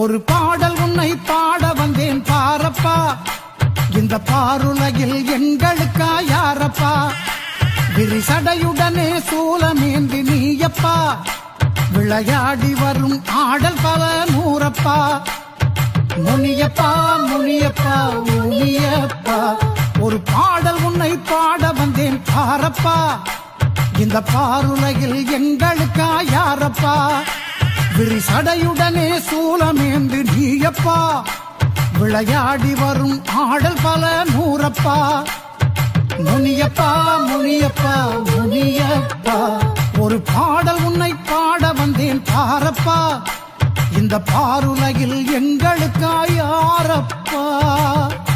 ஒரு பாடல் உன்னை பாட வந்தேன் பாரப்பா இந்த பாருலகில் எங்களுக்கா யாரப்பா விரிசடையுடனே சூலமேந்தி நீயப்பா விளையாடி வரும் ஆடல் பல நூறப்பா முனியப்பா முனியப்பா முனியப்பா ஒரு பாடல் உன்னை பாட வந்தேன் பாரப்பா இந்த பாருலகில் எங்களுக்கா யாரப்பா விரிசடையுடனே சூலமேந்து நீயப்பா விளையாடி வரும் ஆடல் பல நூறப்பா முனியப்பா முனியப்பா முனியப்பா ஒரு பாடல் உன்னை பாட வந்தேன் பாரப்பா இந்த பாருலகில் எங்களுக்கா யாரப்பா